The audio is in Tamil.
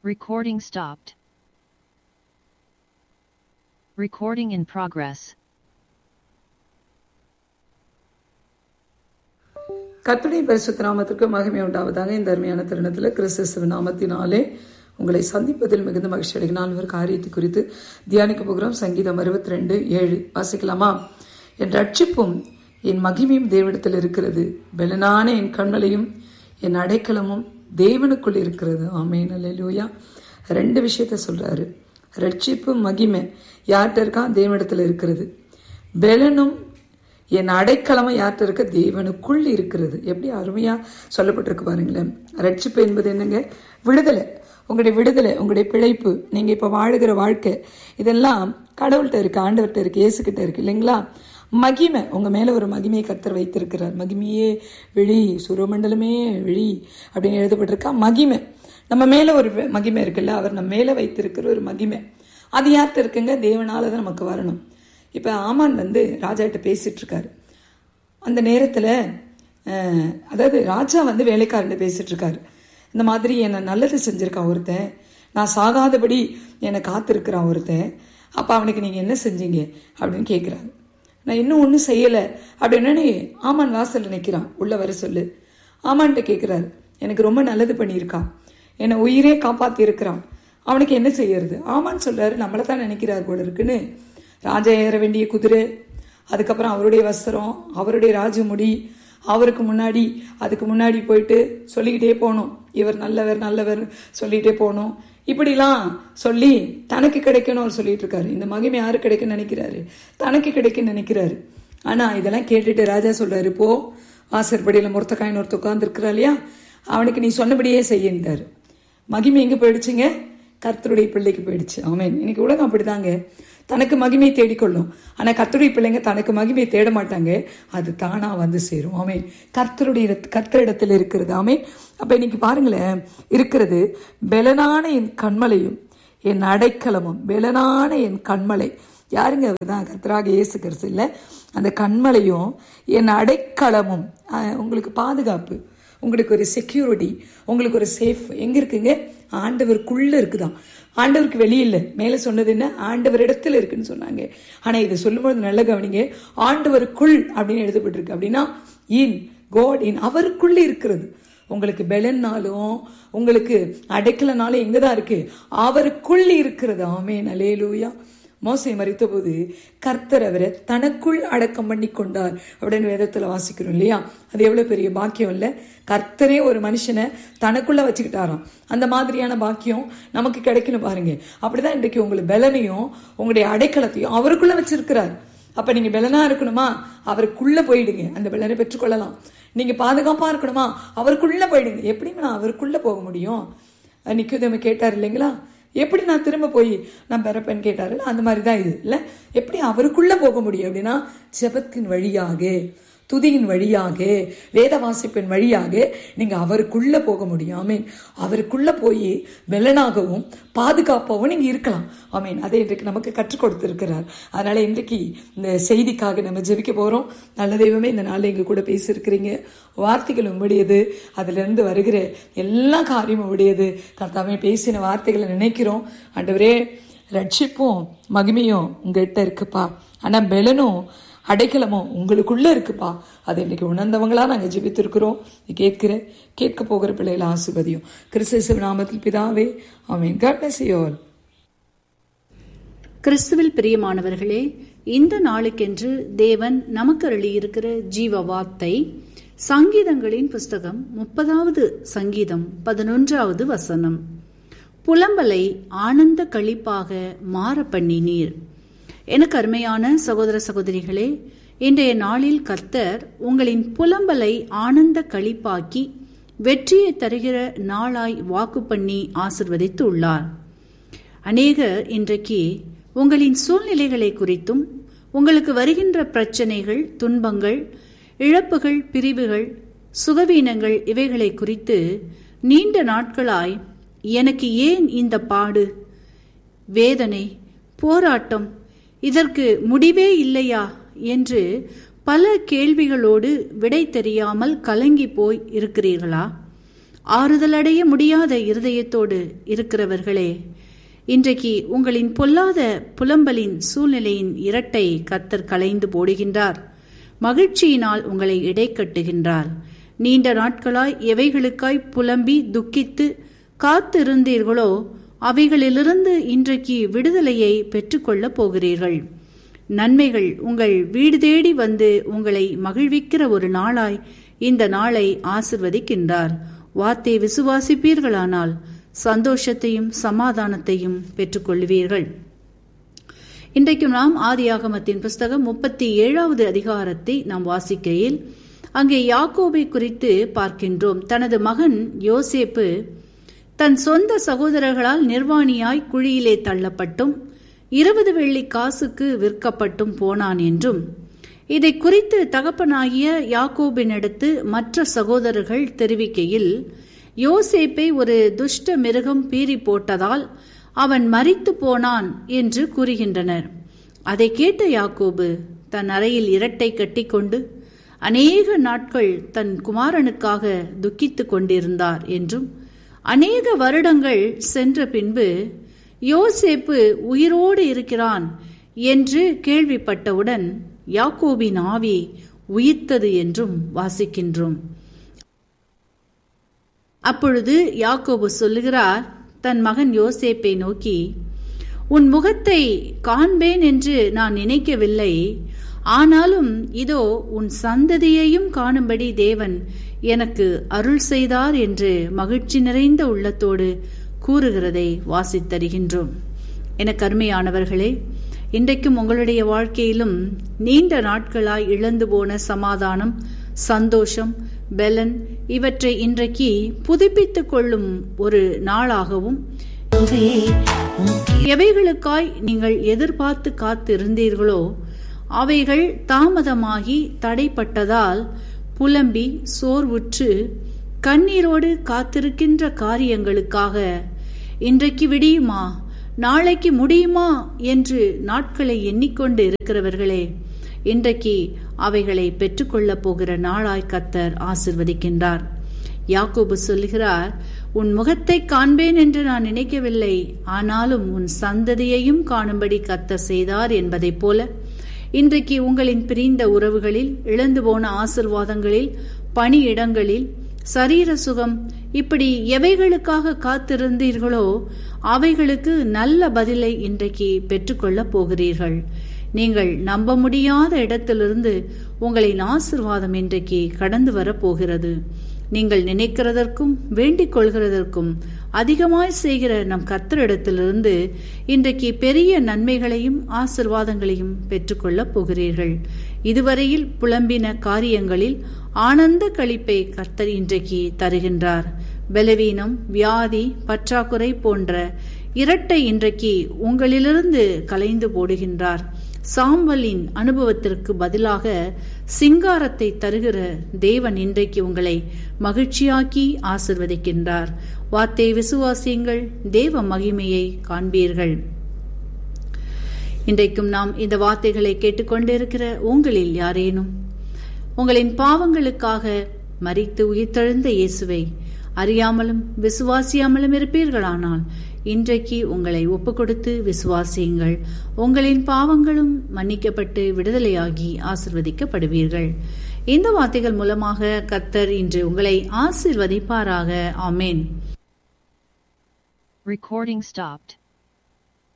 Recording stopped. Recording in progress. கர்த்தருடைய பரிசுத்த நாமத்திற்கு மகிமை உண்டாவதாக இந்த அருமையான தருணத்தில் கிறிஸ்துவ நாமத்தினாலே உங்களை சந்திப்பதில் மிகுந்த மகிழ்ச்சி அடைகினால் ஒரு காரியத்தை குறித்து தியானிக்க போகிறோம் சங்கீதம் அறுபத்தி ரெண்டு ஏழு வாசிக்கலாமா என் ரட்சிப்பும் என் மகிமையும் தேவனிடத்தில் இருக்கிறது பெலனான என் கண்மலையும் என் அடைக்கலமும் தேவனுக்குள் இருக்கிறது ஆமேன் அல்லேலூயா ரெண்டு விஷயத்த சொல்றாரு ரட்சிப்பு மகிமை யார்கிட்ட இருக்கா தேவனிடத்தில் இருக்கிறது பெலனும் என் அடைக்கலமும் யார்கிட்ட இருக்க தேவனுக்குள் இருக்கிறது எப்படி அருமையா சொல்லப்பட்டிருக்கு பாருங்களேன் ரட்சிப்பு என்பது என்னங்க விடுதலை உங்களுடைய விடுதலை உங்களுடைய பிழைப்பு நீங்க இப்ப வாழுகிற வாழ்க்கை இதெல்லாம் கடவுள்கிட்ட இருக்கு ஆண்டவர்கிட்ட இருக்கு இயேசுகிட்ட இருக்கு இல்லைங்களா மகிமை உங்க மேல ஒரு மகிமையை கத்தர் வைத்திருக்கிறார் மகிமையே விழி சுரமண்டலமே விழி அப்படின்னு எழுதப்பட்டிருக்கா மகிமை நம்ம மேல ஒரு மகிமை இருக்குல்ல அவர் நம்ம மேல வைத்திருக்கிற ஒரு மகிமை அது யார்கிட்ட இருக்குங்க தேவனால தான் நமக்கு வரணும் இப்போ ஆமான் வந்து ராஜாகிட்ட பேசிட்டு இருக்காரு அந்த நேரத்தில் அதாவது ராஜா வந்து வேலைக்காரன் பேசிட்டு இருக்காரு இந்த மாதிரி என்னை நல்லது செஞ்சிருக்கான் ஒருத்தன் நான் சாகாதபடி என்னை காத்திருக்கிறான் ஒருத்தன் அப்போ அவனுக்கு நீங்கள் என்ன செஞ்சீங்க அப்படின்னு கேட்குறாங்க நான் இன்னும் ஒன்றும் செய்யலை அப்படின்னு ஆமான் வாசலில் நிற்கிறான் உள்ள வர சொல்லு ஆமான்ட்ட கேட்குறாரு எனக்கு ரொம்ப நல்லது பண்ணியிருக்கான் என்னை உயிரே காப்பாற்றி இருக்கிறான் அவனுக்கு என்ன செய்யறது ஆமான்னு சொல்றாரு நம்மளை தான் நினைக்கிறார் போல இருக்குன்னு ராஜா ஏற வேண்டிய குதிரை அதுக்கப்புறம் அவருடைய வஸ்திரம் அவருடைய ராஜமுடி அவருக்கு முன்னாடி அதுக்கு முன்னாடி போயிட்டு சொல்லிக்கிட்டே போகணும் இவர் நல்லவர் நல்லவர் சொல்லிக்கிட்டே போகணும் இப்படிலாம் சொல்லி தனக்கு கிடைக்கணும் அவர் சொல்லிட்டு இருக்காரு இந்த மகிமை யாரு கிடைக்குன்னு நினைக்கிறாரு தனக்கு கிடைக்குன்னு நினைக்கிறாரு ஆனா இதெல்லாம் கேட்டுட்டு ராஜா சொல்றாரு போ வாசற்படியில முருத்தக்காயின் ஒருத்த உட்கார்ந்து இல்லையா அவனுக்கு நீ சொன்னபடியே செய்யின்றாரு மகிமை எங்க போயிடுச்சுங்க கர்த்தருடைய பிள்ளைக்கு போயிடுச்சு ஆமேன் இன்னைக்கு உலகம் அப்படிதாங்க தனக்கு மகிமை தேடிக்கொள்ளும் ஆனா கர்த்தருடைய பிள்ளைங்க தனக்கு மகிமை தேட மாட்டாங்க அது தானா வந்து சேரும் ஆமேன் கர்த்தருடைய கர்த்தரிடத்தில் இருக்கிறது ஆமேன் அப்ப இன்னைக்கு பாருங்களேன் இருக்கிறது பெலனான என் கண்மலையும் என் அடைக்கலமும் பெலனான என் கண்மலை யாருங்க அவர்தான் கர்த்தராக இயேசு கிறிஸ்து இல்லை அந்த கண்மலையும் என் அடைக்கலமும் உங்களுக்கு பாதுகாப்பு உங்களுக்கு ஒரு செக்யூரிட்டி உங்களுக்கு ஒரு சேஃப் எங்க இருக்குங்க ஆண்டவருக்குள்ள இருக்குதான் ஆண்டவருக்கு வெளியில்லை மேலே சொன்னது என்ன ஆண்டவர் இடத்துல இருக்குன்னு சொன்னாங்க ஆனா இதை சொல்லும்போது நல்ல கவனிங்க ஆண்டவருக்குள் அப்படின்னு எழுதப்பட்டிருக்கு அப்படின்னா இன் கோட் இன் அவருக்குள்ள இருக்கிறது உங்களுக்கு பெலன்னாலும் உங்களுக்கு அடைக்கலனாலும் எங்கதான் இருக்கு அவருக்குள் இருக்கிறது ஆமே நலேலூயா மோசை மறித்த போது கர்த்தர் அவரை தனக்குள் அடக்கம் பண்ணி கொண்டார் அப்படின்னு வேதத்துல வாசிக்கிறோம் இல்லையா அது எவ்வளவு பெரிய பாக்கியம் இல்ல கர்த்தரே ஒரு மனுஷனை தனக்குள்ள வச்சுக்கிட்டாராம் அந்த மாதிரியான பாக்கியம் நமக்கு கிடைக்கணும் பாருங்க அப்படிதான் இன்றைக்கு உங்களுக்கு பலனையும் உங்களுடைய அடைக்கலத்தையும் அவருக்குள்ள வச்சிருக்கிறார் அப்ப நீங்க பலனா இருக்கணுமா அவருக்குள்ள போயிடுங்க அந்த பலனை பெற்றுக்கொள்ளலாம் நீங்க பாதுகாப்பா இருக்கணுமா அவருக்குள்ள போயிடுங்க எப்படிங்க நான் அவருக்குள்ள போக முடியும் நிக்குதம கேட்டார் இல்லைங்களா எப்படி நான் திரும்ப போய் நான் பிறப்பேன்னு கேட்டாரு அந்த மாதிரி தான் இது இல்லை எப்படி அவருக்குள்ள போக முடியும் அப்படின்னா ஜபத்தின் வழியாக துதியின் வழியாக வேத வாசிப்பின் வழியாக நீங்க அவருக்குள்ள போக முடியும் ஆமீன் அவருக்குள்ள போய் வெள்ளனாகவும் பாதுகாப்பாகவும் நீங்க இருக்கலாம் ஆமீன் அதை இன்றைக்கு நமக்கு கற்றுக் கொடுத்திருக்கிறார் அதனால இன்றைக்கு இந்த செய்திக்காக நம்ம ஜெபிக்க போறோம் நல்ல தெய்வமே இந்த நாளில் எங்க கூட பேசியிருக்கிறீங்க வார்த்தைகள் உங்களுடையது அதுல இருந்து வருகிற எல்லா காரியமும் உடையது கர்த்தாவே பேசின வார்த்தைகளை நினைக்கிறோம் ஆண்டவரே ரட்சிப்பும் மகிமையும் உங்ககிட்ட இருக்குப்பா ஆனா பெலனும் அடைக்கலமும் உங்களுக்குள்ள இருக்குப்பா அதை இன்னைக்கு உணர்ந்தவங்களா நாங்கள் ஜெபித்திருக்கிறோம் கேட்கிற கேட்க போகிற பிள்ளைகளை ஆசிர்வதியும் கிறிஸ்து நாமத்தில் பிதாவே ஆமீன் காட் பிளஸ் யூ ஆல் கிறிஸ்துவில் பிரியமானவர்களே இந்த நாளுக்கென்று தேவன் நமக்கு அருளியிருக்கிற ஜீவ வார்த்தை சங்கீதங்களின் புஸ்தகம் முப்பதாவது சங்கீதம் பதினொன்றாவது வசனம் புலம்பலை ஆனந்த கழிப்பாக மாற பண்ணினீர் எனக்கு அருமையான சகோதர சகோதரிகளே இன்றைய நாளில் கர்த்தர் உங்களின் புலம்பலை ஆனந்த கழிப்பாக்கி வெற்றியை தருகிற நாளாய் வாக்கு பண்ணி ஆசிர்வதித்து உள்ளார் அநேகர் இன்றைக்கு உங்களின் சூழ்நிலைகளை குறித்தும் உங்களுக்கு வருகின்ற பிரச்சனைகள் துன்பங்கள் இழப்புகள் பிரிவுகள் சுகவீனங்கள் இவைகளை குறித்து நீண்ட நாட்களாய் எனக்கு ஏன் இந்த பாடு வேதனை போராட்டம் இதற்கு முடிவே இல்லையா என்று பல கேள்விகளோடு விடை தெரியாமல் கலங்கி போய் இருக்கிறீர்களா ஆறுதலடைய முடியாத இருதயத்தோடு இருக்கிறவர்களே இன்றைக்கு உங்களின் பொல்லாத புலம்பலின் சூழ்நிலையின் இரட்டை கத்தர் கலைந்து போடுகின்றார் மகிழ்ச்சியினால் உங்களை இடைக்கட்டுகின்றார் நீண்ட நாட்களாய் எவைகளுக்காய் புலம்பி துக்கித்து காத்திருந்தீர்களோ அவைகளிலிருந்து இன்றைக்கு விடுதலையை பெற்றுக்கொள்ளப் போகிறீர்கள் நன்மைகள் உங்கள் வீடு தேடி வந்து உங்களை மகிழ்விக்கிற ஒரு நாளாய் இந்த நாளை ஆசிர்வதிக்கின்றார் வார்த்தை விசுவாசிப்பீர்களானால் சந்தோஷத்தையும் சமாதானத்தையும் பெற்றுக்கொள்வீர்கள் இன்றைக்கும் நாம் ஆதியாகமத்தின் புஸ்தகம் முப்பத்தி ஏழாவது அதிகாரத்தை நாம் வாசிக்கையில் அங்கே யாக்கோபை குறித்து பார்க்கின்றோம் தனது மகன் யோசேப்பு தன் சொந்த சகோதரர்களால் நிர்வாணியாய் குழியிலே தள்ளப்பட்டும் இருபது வெள்ளி காசுக்கு விற்கப்பட்டும் போனான் என்றும் இதை குறித்து தகப்பனாகிய யாக்கோபினிடத்து மற்ற சகோதரர்கள் தெரிவிக்கையில் யோசேப்பை ஒரு துஷ்ட மிருகம் பீறி போட்டதால் அவன் மறித்து போனான் என்று கூறுகின்றனர் அதை கேட்ட யாக்கோபு தன் அறையில் இரட்டை கட்டிக்கொண்டு அநேக நாட்கள் தன் குமாரனுக்காக துக்கித்துக் கொண்டிருந்தார் என்றும் அநேக வருடங்கள் சென்ற பின்பு யோசேப்பு உயிரோடு இருக்கிறான் என்று கேள்விப்பட்டவுடன் யாக்கோபின் ஆவி உயிர்த்தது என்றும் வாசிக்கின்றோம் அப்பொழுது யாக்கோபு சொல்லுகிறார் தன் மகன் யோசேப்பை நோக்கி உன் முகத்தை காண்பேன் என்று நான் நினைக்கவில்லை ஆனாலும் இதோ உன் சந்ததியையும் காணும்படி தேவன் எனக்கு அருள் செய்தார் என்று மகிழ்ச்சி நிறைந்த உள்ளத்தோடு கூறுகிறதை வாசித்தருகின்றோம் எனக்கு அருமையானவர்களே இன்றைக்கும் உங்களுடைய வாழ்க்கையிலும் நீண்ட நாட்களாய் இழந்து போன சமாதானம் சந்தோஷம் பெலன் இவற்றை இன்றைக்கு புதுப்பித்துக் கொள்ளும் ஒரு நாளாகவும் எவைகளுக்காய் நீங்கள் எதிர்பார்த்து காத்திருந்தீர்களோ அவைகள் தாமதமாகி தடைப்பட்டதால் புலம்பி சோர்வுற்று கண்ணீரோடு காத்திருக்கின்ற காரியங்களுக்காக இன்றைக்கு விடியுமா நாளைக்கு முடியுமா என்று நாட்களை எண்ணிக்கொண்டு இருக்கிறவர்களே இன்றைக்கு அவைகளை பெற்றுக்கொள்ளப் போகிற நாளாய் கத்தர் ஆசிர்வதிக்கின்றார் யாக்கோபு சொல்லுகிறார் உன் முகத்தை காண்பேன் என்று நான் நினைக்கவில்லை ஆனாலும் உன் சந்ததியையும் காணும்படி கத்தர் செய்தார் என்பதைப் போல இன்றைக்கு உங்களின் பிரிந்த உறவுகளில் இழந்து போன ஆசிர்வாதங்களில் பணியிடங்களில் சரீர சுகம் இப்படி எவைகளுக்காக காத்திருந்தீர்களோ அவைகளுக்கு நல்ல பதிலை இன்றைக்கு பெற்றுக்கொள்ளப் போகிறீர்கள் நீங்கள் நம்ப முடியாத இடத்திலிருந்து உங்களின் ஆசிர்வாதம் இன்றைக்கு கடந்து வரப் போகிறது நீங்கள் நினைக்கிறதற்கும் வேண்டிக் கொள்கிறதற்கும் அதிகமாய் செய்கிற நம் கத்தரிடத்திலிருந்து இன்றைக்கு பெரிய நன்மைகளையும் ஆசிர்வாதங்களையும் பெற்றுக்கொள்ளப் போகிறீர்கள் இதுவரையில் புலம்பின காரியங்களில் ஆனந்த கழிப்பை கர்த்தர் இன்றைக்கு தருகின்றார் பலவீனம் வியாதி பற்றாக்குறை போன்ற இரட்டை இன்றைக்கு உங்களிலிருந்து கலைந்து போடுகின்றார் சாம்பலின் அனுபவத்திற்கு பதிலாக சிங்காரத்தை தருகிற தேவன் இன்றைக்கு உங்களை மகிழ்ச்சியாக்கி ஆசிர்வதிக்கின்றார் வார்த்தை விசுவாசியுங்கள் தேவ மகிமையை காண்பீர்கள் இன்றைக்கும் நாம் இந்த வார்த்தைகளை கேட்டுக்கொண்டிருக்கிற உங்களில் யாரேனும் உங்களின் பாவங்களுக்காக மறித்து உயிர்த்தெழுந்த இயேசுவை அறியாமலும் விசுவாசியாமலும் இருப்பீர்களானால் இன்றைக்கு உங்களை ஒப்புக்கொடுத்து விசுவாசியுங்கள் உங்களின் பாவங்களும் மன்னிக்கப்பட்டு விடுதலையாகி ஆசிர்வதிக்கப்படுவீர்கள் இந்த வார்த்தைகள் மூலமாக கத்தர் இன்று உங்களை ஆசிர்வதிப்பாராக ஆமேன் Recording stopped.